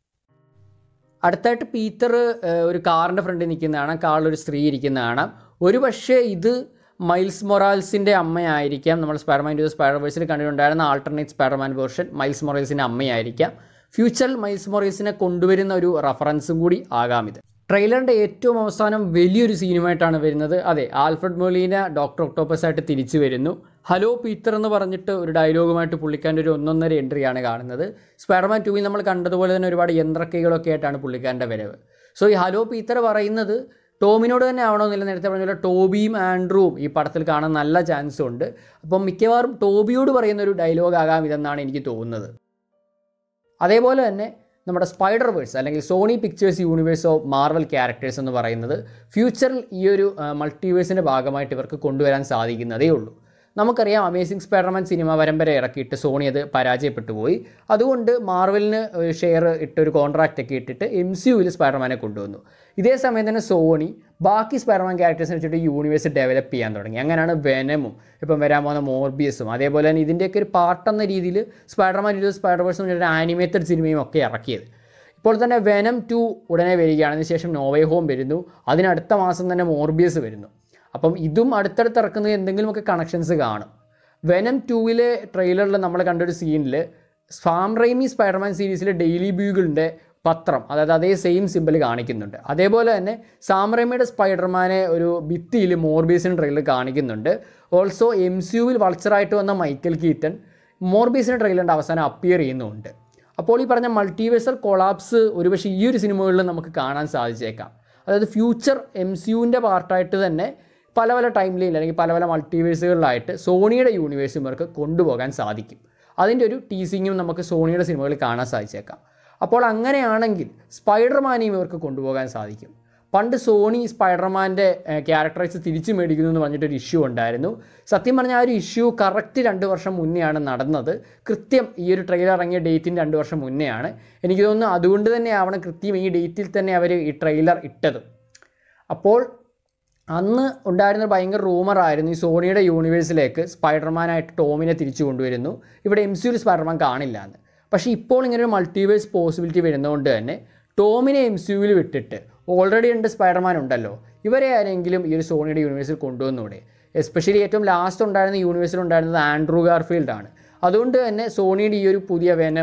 അടുത്തായിട്ട് പീറ്റർ ഏഹ്, ഒരു കാറിൻ്റെ ഫ്രണ്ടിൽ നിൽക്കുന്ന കാണാം കാറിൽ ഒരു സ്ത്രീ ഇരിക്കുന്ന കാണാം ഒരു പക്ഷേ ഇത് മൈൽസ് മൊറാൽസിൻ്റെ അമ്മയായിരിക്കാം നമ്മൾ സ്പൈഡർമാൻ ടു സ്പൈഡർവേഴ്സിൽ കണ്ടിട്ടുണ്ടായിരുന്ന ആൾട്ടർനേറ്റ് സ്പൈഡർമാൻ വേർഷൻ മൈൽസ് മൊറൈൽസിൻ്റെ അമ്മയായിരിക്കാം ഫ്യൂച്ചറിൽ മൈൽസ് മൊറൈൽസിനെ കൊണ്ടുവരുന്ന ഒരു റഫറൻസും കൂടി ആകാം ഇത് ട്രെയിലറിൻ്റെ ഏറ്റവും അവസാനം വലിയൊരു സീനുമായിട്ടാണ് വരുന്നത് അതെ ആൽഫ്രഡ് മൊലീന ഡോക്ടർ ഒക്ടോപ്പസ് ആയിട്ട് തിരിച്ചു വരുന്നു ഹലോ പീറ്റർ എന്ന് പറഞ്ഞിട്ട് ഒരു ഡയലോഗുമായിട്ട് പുള്ളിക്കാരൻ്റെ ഒരു ഒന്നൊന്നര എൻട്രിയാണ് കാണുന്നത് സ്പൈഡർമാൻ ടൂവിൽ നമ്മൾ കണ്ടതുപോലെ തന്നെ ഒരുപാട് യന്ത്രക്കൈകളൊക്കെ ആയിട്ടാണ് പുള്ളിക്കാരൻ്റെ വരവ് സോ ഈ ഹലോ പീറ്റർ പറയുന്നത് ടോമിനോട് തന്നെ ആവണമെന്നില്ല നേരത്തെ പറഞ്ഞ പോലെ ടോബിയും ആൻഡ്രൂവും ഈ പടത്തിൽ കാണാൻ നല്ല ചാൻസ് ഉണ്ട് അപ്പം മിക്കവാറും ടോബിയോട് പറയുന്ന ഒരു ഡയലോഗ് ആകാം ഇതെന്നാണ് എനിക്ക് തോന്നുന്നത് അതേപോലെ തന്നെ നമ്മുടെ സ്പൈഡർ വേഴ്സ് അല്ലെങ്കിൽ Sony Pictures Universe of Marvel Characters എന്ന് പറയുന്നത് ഫ്യൂച്ചറിൽ ഈ ഒരു മൾട്ടിവേഴ്സിൻ്റെ ഭാഗമായിട്ട് ഇവർക്ക് കൊണ്ടുവരാൻ സാധിക്കുന്നതേ ഉള്ളൂ നമുക്കറിയാം അമേസിംഗ് സ്പൈഡർമാൻ സിനിമ പരമ്പര ഇറക്കിയിട്ട് സോണി അത് പരാജയപ്പെട്ടു പോയി അതുകൊണ്ട് മാർവലിന് ഒരു ഷെയർ ഇട്ട് ഒരു കോൺട്രാക്റ്റ് ഒക്കെ ഇട്ടിട്ട് എം സി യുവിൽ സ്പൈഡർമാനെ കൊണ്ടുവന്നു ഇതേ സമയം തന്നെ സോണി ബാക്കി സ്പൈഡർമാൻ ക്യാരക്ടേഴ്സിനെ വെച്ചിട്ട് യൂണിവേഴ്സ് ഡെവലപ്പ് ചെയ്യാൻ തുടങ്ങി അങ്ങനെയാണ് വെനമും ഇപ്പം വരാൻ പോകുന്ന മോർബിയസും അതേപോലെ തന്നെ ഇതിൻ്റെയൊക്കെ ഒരു പാർട്ട് എന്ന രീതിയിൽ സ്പൈഡർമാൻ ഇരുപത് സ്പൈഡർവേഴ്സ് എന്ന് പറഞ്ഞൊരു ആനിമേറ്റഡ് സിനിമയും ഒക്കെ ഇറക്കിയത് ഇപ്പോൾ തന്നെ വെനം ടു ഉടനെ വരികയാണ് അതിനുശേഷം നോവേ ഹോം വരുന്നു അതിനടുത്ത മാസം തന്നെ മോർബിയസ് വരുന്നു അപ്പം ഇതും അടുത്തടുത്ത് ഇറക്കുന്നത് എന്തെങ്കിലുമൊക്കെ കണക്ഷൻസ് കാണും വെനം ടൂവിലെ ട്രെയിലറിൽ നമ്മൾ കണ്ടൊരു സീനിൽ സ്പാം റൈമി സ്പൈഡർമാൻ സീരീസിലെ ഡെയിലി ബ്യൂഗിളിൻ്റെ പത്രം അതായത് അതേ സെയിം സിമ്പിൾ കാണിക്കുന്നുണ്ട് അതേപോലെ തന്നെ സാംറൈമിയുടെ സ്പൈഡർമാനെ ഒരു ഭിത്തിയിൽ മോർബീസിൻ്റെ ട്രെയിലർ കാണിക്കുന്നുണ്ട് ഓൾസോ എം സി യുവിൽ വളച്ചറായിട്ട് വന്ന മൈക്കൽ കീറ്റൻ മോർബീസിൻ്റെ ട്രെയിലറിൻ്റെ അവസാനം അപ്പിയർ ചെയ്യുന്നുണ്ട് അപ്പോൾ ഈ പറഞ്ഞ മൾട്ടിവേഴ്സൽ കൊളാപ്സ് ഒരുപക്ഷെ ഈ ഒരു സിനിമകളിൽ നമുക്ക് കാണാൻ സാധിച്ചേക്കാം അതായത് ഫ്യൂച്ചർ എം സി യുവിൻ്റെ പാർട്ടായിട്ട് തന്നെ പല പല ടൈം ലൈനിൽ അല്ലെങ്കിൽ പല പല മൾട്ടിവേഴ്സുകളിലായിട്ട് സോണിയുടെ യൂണിവേഴ്സും ഇവർക്ക് കൊണ്ടുപോകാൻ സാധിക്കും അതിൻ്റെ ഒരു ടീസിങ്ങും നമുക്ക് സോണിയുടെ സിനിമകളിൽ കാണാൻ സാധിച്ചേക്കാം അപ്പോൾ അങ്ങനെയാണെങ്കിൽ സ്പൈഡർമാനെയും ഇവർക്ക് കൊണ്ടുപോകാൻ സാധിക്കും പണ്ട് സോണി സ്പൈഡർമാൻ്റെ ക്യാരക്ടറൈസ് തിരിച്ചു മേടിക്കുന്നു എന്ന് പറഞ്ഞിട്ടൊരു ഇഷ്യൂ ഉണ്ടായിരുന്നു സത്യം പറഞ്ഞാൽ ആ ഒരു ഇഷ്യൂ കറക്റ്റ് രണ്ട് വർഷം മുന്നെയാണ് നടന്നത് കൃത്യം ഈ ഒരു ട്രെയിലർ ഇറങ്ങിയ ഡേറ്റിന് രണ്ട് വർഷം മുന്നെയാണ് എനിക്ക് തോന്നുന്നു അതുകൊണ്ട് തന്നെ ആവണം കൃത്യം ഈ ഡേറ്റിൽ തന്നെ അവർ ഈ ട്രെയിലർ ഇട്ടത് അപ്പോൾ അന്ന് ഉണ്ടായിരുന്ന ഭയങ്കര റൂമറായിരുന്നു ഈ സോണിയുടെ യൂണിവേഴ്സിലേക്ക് സ്പൈഡർമാനായിട്ട് ടോമിനെ തിരിച്ചു കൊണ്ടുവരുന്നു ഇവിടെ എം സിയിൽ സ്പൈഡർമാൻ കാണില്ല എന്ന് പക്ഷേ ഇപ്പോൾ ഇങ്ങനെ ഒരു മൾട്ടിവേഴ്സ് പോസിബിലിറ്റി വരുന്നതുകൊണ്ട് തന്നെ ടോമിനെ എം സിയുവിൽ വിട്ടിട്ട് ഓൾറെഡി ഉണ്ട് സ്പൈഡർമാൻ ഉണ്ടല്ലോ ഇവരെ ആരെങ്കിലും ഈ ഒരു സോണിയുടെ യൂണിവേഴ്സിൽ കൊണ്ടുവന്നൂടെ എസ്പെഷ്യലി ഏറ്റവും ലാസ്റ്റ് ഉണ്ടായിരുന്ന യൂണിവേഴ്സിൽ ഉണ്ടായിരുന്നത് ആൻഡ്രൂ ഗാർഫീൽഡ് ആണ് അതുകൊണ്ട് തന്നെ സോണിയുടെ ഈ ഒരു പുതിയ വെനമും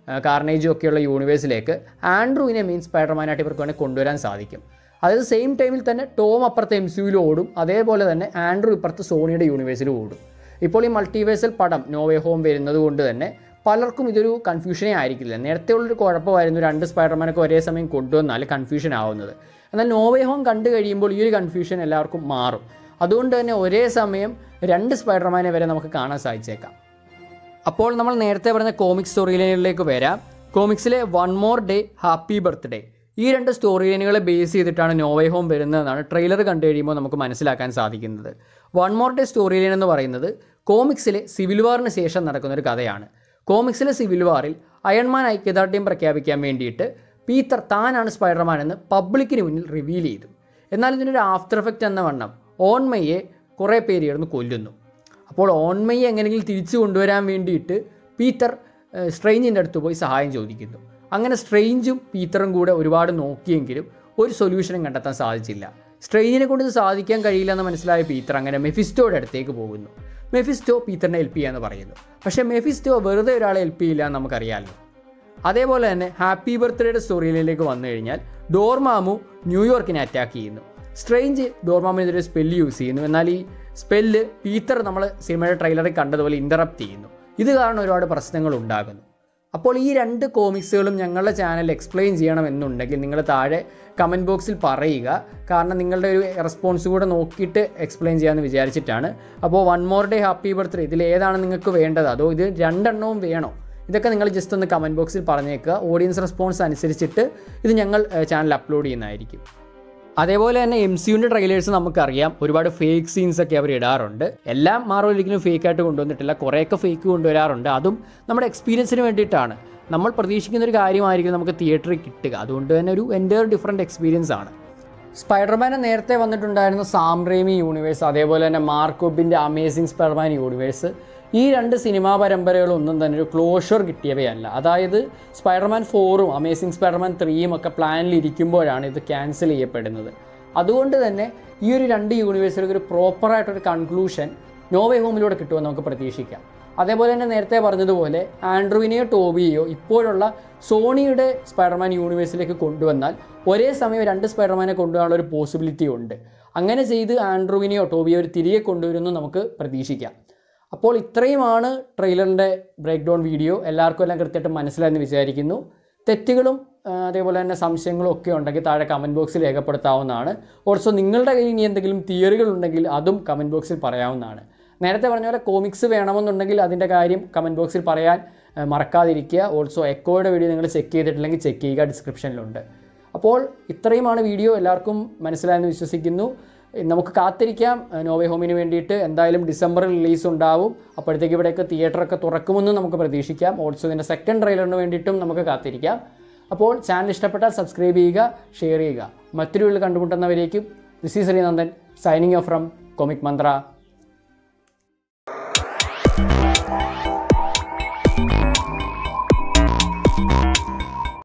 കാർണേജും ഒക്കെയുള്ള യൂണിവേഴ്സിലേക്ക് ആൻഡ്രൂവിനെ മെയിൻ സ്പൈഡർമാനായിട്ട് ഇവർക്ക് വേണമെങ്കിൽ കൊണ്ടുവരാൻ സാധിക്കും അതായത് സെയിം ടൈമിൽ തന്നെ ടോം അപ്പുറത്തെ എം സിയുവിൽ ഓടും അതേപോലെ തന്നെ ആൻഡ്രൂ ഇപ്പുറത്ത് സോണിയുടെ യൂണിവേഴ്സിൽ ഓടും ഇപ്പോൾ ഈ മൾട്ടിവേഴ്സൽ പടം നോവേ ഹോം വരുന്നത് കൊണ്ട് തന്നെ പലർക്കും ഇതൊരു കൺഫ്യൂഷനേ ആയിരിക്കില്ല നേരത്തെ ഉള്ളൊരു കുഴപ്പമായിരുന്നു രണ്ട് സ്പൈഡർമാനൊക്കെ ഒരേ സമയം കൊണ്ടുവന്നാൽ കൺഫ്യൂഷൻ ആവുന്നത് എന്നാൽ നോവേ ഹോം കണ്ടു കഴിയുമ്പോൾ ഈ ഒരു കൺഫ്യൂഷൻ എല്ലാവർക്കും മാറും അതുകൊണ്ട് തന്നെ ഒരേ സമയം രണ്ട് സ്പൈഡർമാനെ വരെ നമുക്ക് കാണാൻ സാധിച്ചേക്കാം അപ്പോൾ നമ്മൾ നേരത്തെ പറഞ്ഞ കോമിക് സ്റ്റോറി ലൈനിലേക്ക് വരാം കോമിക്സിലെ one more day happy birthday ഈ രണ്ട് സ്റ്റോറി ലൈനുകളെ ബേസ് ചെയ്തിട്ടാണ് നോവേ ഹോം വരുന്നതെന്നാണ് ട്രെയിലർ കണ്ടു കഴിയുമ്പോൾ നമുക്ക് മനസ്സിലാക്കാൻ സാധിക്കുന്നത് one more day story line എന്ന് പറയുന്നത് കോമിക്സിലെ സിവിൽ വാറിന് ശേഷം നടക്കുന്ന ഒരു കഥയാണ് കോമിക്സിലെ സിവിൽ വാറിൽ അയൺമാൻ ഐക്യദാർഢ്യം പ്രഖ്യാപിക്കാൻ വേണ്ടിയിട്ട് പീത്തർ താനാണ് സ്പൈഡർമാൻ എന്ന് പബ്ലിക്കിന് മുന്നിൽ റിവീൽ ചെയ്തു എന്നാൽ ഇതിനൊരു ആഫ്റ്റർ എഫക്റ്റ് എന്ന വണ്ണം ഓൺമയെ കുറേ പേര് ചേർന്ന് കൊല്ലുന്നു അപ്പോൾ ഓൺമയെ എങ്ങനെയെങ്കിലും തിരിച്ചു കൊണ്ടുവരാൻ വേണ്ടിയിട്ട് പീറ്റർ ഏഹ്, സ്ട്രെയിഞ്ചിൻ്റെ അടുത്ത് പോയി സഹായം ചോദിക്കുന്നു അങ്ങനെ സ്ട്രെയിഞ്ചും പീറ്ററും കൂടെ ഒരുപാട് നോക്കിയെങ്കിലും ഒരു സൊല്യൂഷനും കണ്ടെത്താൻ സാധിച്ചില്ല സ്ട്രെയിനിനെ കൊണ്ട് ഇത് സാധിക്കാൻ കഴിയില്ല എന്ന് മനസ്സിലായ പീറ്റർ അങ്ങനെ മെഫിസ്റ്റോയുടെ അടുത്തേക്ക് പോകുന്നു മെഫിസ്റ്റോ പീറ്ററിനെ ഹെൽപ്പ് ചെയ്യാമെന്ന് പറയുന്നു പക്ഷേ മെഫിസ്റ്റോ വെറുതെ ഒരാളെ ഹെൽപ്പ് ചെയ്യില്ല എന്ന് നമുക്കറിയാമല്ലോ അതേപോലെ തന്നെ ഹാപ്പി ബർത്ത്ഡേയുടെ സ്റ്റോറിയിലേക്ക് വന്നു കഴിഞ്ഞാൽ ഡോർമാമു ന്യൂയോർക്കിനെ അറ്റാക്ക് ചെയ്യുന്നു സ്ട്രെയിഞ്ച് ഡോർമാമിനെതിരെ സ്പെല്ല് യൂസ് ചെയ്യുന്നു എന്നാൽ ഈ സ്പെല്ല് പീറ്റർ നമ്മൾ സിനിമയുടെ ട്രെയിലറിൽ കണ്ടതുപോലെ ഇൻ്ററപ്റ്റ് ചെയ്യുന്നു ഇത് കാരണം ഒരുപാട് പ്രശ്നങ്ങൾ ഉണ്ടാകുന്നു അപ്പോൾ ഈ രണ്ട് കോമിക്സുകളും ഞങ്ങളുടെ ചാനൽ എക്സ്പ്ലെയിൻ ചെയ്യണമെന്നുണ്ടെങ്കിൽ നിങ്ങൾ താഴെ കമൻറ്റ് ബോക്സിൽ പറയുക കാരണം നിങ്ങളുടെ ഒരു റെസ്പോൺസ് കൂടെ നോക്കിയിട്ട് എക്സ്പ്ലെയിൻ ചെയ്യാമെന്ന് വിചാരിച്ചിട്ടാണ് അപ്പോൾ one more day happy birthday ഇതിൽ ഏതാണ് നിങ്ങൾക്ക് വേണ്ടത് അതോ ഇത് രണ്ടെണ്ണവും വേണോ ഇതൊക്കെ നിങ്ങൾ ജസ്റ്റ് ഒന്ന് കമൻറ്റ് ബോക്സിൽ പറഞ്ഞേക്കുക ഓഡിയൻസ് റെസ്പോൺസ് അനുസരിച്ചിട്ട് ഇത് ഞങ്ങൾ ചാനൽ അപ്ലോഡ് ചെയ്യുന്നതായിരിക്കും അതേപോലെ തന്നെ എം സിയുടെ ട്രെയിലേഴ്സ് നമുക്കറിയാം ഒരുപാട് ഫേക്ക് സീൻസ് ഒക്കെ അവർ ഇടാറുണ്ട് എല്ലാം മാർവൽ ഒരിക്കലും ഫേക്ക് ആയിട്ട് കൊണ്ടുവന്നിട്ടില്ല കുറേയൊക്കെ ഫേക്ക് കൊണ്ടുവരാറുണ്ട് അതും നമ്മുടെ എക്സ്പീരിയൻസിന് വേണ്ടിയിട്ടാണ് നമ്മൾ പ്രതീക്ഷിക്കുന്ന ഒരു കാര്യമായിരിക്കും നമുക്ക് തിയേറ്ററിൽ കിട്ടുക അതുകൊണ്ട് തന്നെ ഒരു എൻ്റെ ഡിഫറെൻറ്റ് എക്സ്പീരിയൻസ് ആണ് സ്പൈഡർമാനെ നേരത്തെ വന്നിട്ടുണ്ടായിരുന്ന സാം റേമി യൂണിവേഴ്സ് അതേപോലെ തന്നെ മാർക്കോബിൻ്റെ അമേസിങ് സ്പൈഡർമാൻ യൂണിവേഴ്സ് ഈ രണ്ട് സിനിമാ പരമ്പരകളൊന്നും തന്നെ ഒരു ക്ലോഷർ കിട്ടിയവയല്ല അതായത് സ്പൈഡർമാൻ ഫോറും അമേസിങ് സ്പൈഡർമാൻ ത്രീയും ഒക്കെ പ്ലാനിൽ ഇരിക്കുമ്പോഴാണ് ഇത് ക്യാൻസൽ ചെയ്യപ്പെടുന്നത് അതുകൊണ്ട് തന്നെ ഈ ഒരു രണ്ട് യൂണിവേഴ്സിലേക്ക് ഒരു പ്രോപ്പറായിട്ടൊരു കൺക്ലൂഷൻ നോവേ ഹോമിലൂടെ കിട്ടുമെന്ന് നമുക്ക് പ്രതീക്ഷിക്കാം അതേപോലെ തന്നെ നേരത്തെ പറഞ്ഞതുപോലെ ആൻഡ്രൂവിനെയോ ടോബിയെയോ ഇപ്പോഴുള്ള സോണിയുടെ സ്പൈഡർമാൻ യൂണിവേഴ്സിലേക്ക് കൊണ്ടുവന്നാൽ ഒരേ സമയം രണ്ട് സ്പൈഡർമാനെ കൊണ്ടുപോകാനുള്ള ഒരു പോസിബിലിറ്റി ഉണ്ട് അങ്ങനെ ചെയ്ത് ആൻഡ്രൂവിനെയോ ടോബിയോ ഒരു തിരികെ കൊണ്ടുവരുമെന്ന് നമുക്ക് പ്രതീക്ഷിക്കാം അപ്പോൾ ഇത്രയുമാണ് ട്രെയിലറിൻ്റെ ബ്രേക്ക് ഡൗൺ വീഡിയോ എല്ലാവർക്കും എല്ലാം കൃത്യമായിട്ട് മനസ്സിലായെന്ന് വിചാരിക്കുന്നു തെറ്റുകളും ആ, അതേപോലെ തന്നെ സംശയങ്ങളും ഒക്കെ ഉണ്ടെങ്കിൽ താഴെ കമൻറ്റ് ബോക്സിൽ രേഖപ്പെടുത്താവുന്നതാണ് ഓൾസോ നിങ്ങളുടെ കയ്യിൽ ഇനി എന്തെങ്കിലും തിയറികൾ ഉണ്ടെങ്കിൽ അതും കമൻറ്റ് ബോക്സിൽ പറയാവുന്നതാണ് നേരത്തെ പറഞ്ഞ പോലെ കോമിക്സ് വേണമെന്നുണ്ടെങ്കിൽ അതിൻ്റെ കാര്യം കമൻറ്റ് ബോക്സിൽ പറയാൻ ആ, മറക്കാതിരിക്കുക ഓൾസോ എക്കോയുടെ വീഡിയോ നിങ്ങൾ ചെക്ക് ചെയ്തിട്ടില്ലെങ്കിൽ ചെക്ക് ചെയ്യുക ഡിസ്ക്രിപ്ഷനിലുണ്ട് അപ്പോൾ ഇത്രയുമാണ് വീഡിയോ എല്ലാവർക്കും മനസ്സിലായെന്ന് വിശ്വസിക്കുന്നു നമുക്ക് കാത്തിരിക്കാം നോവേ ഹോമിന് വേണ്ടിയിട്ട് എന്തായാലും ഡിസംബറിൽ റിലീസ് ഉണ്ടാവും അപ്പോഴത്തേക്ക് ഇവിടെയൊക്കെ തിയേറ്ററൊക്കെ തുറക്കുമെന്ന് നമുക്ക് പ്രതീക്ഷിക്കാം ഓൾസോ ഇതിൻ്റെ സെക്കൻഡ് ട്രെയിലറിന് വേണ്ടിയിട്ടും നമുക്ക് കാത്തിരിക്കാം അപ്പോൾ ചാനൽ ഇഷ്ടപ്പെട്ടാൽ സബ്സ്ക്രൈബ് ചെയ്യുക ഷെയർ ചെയ്യുക മറ്റൊരു വീട്ടിൽ കണ്ടുമുട്ടുന്നവരേക്കും this is Sreenandan signing off from Comic Mantra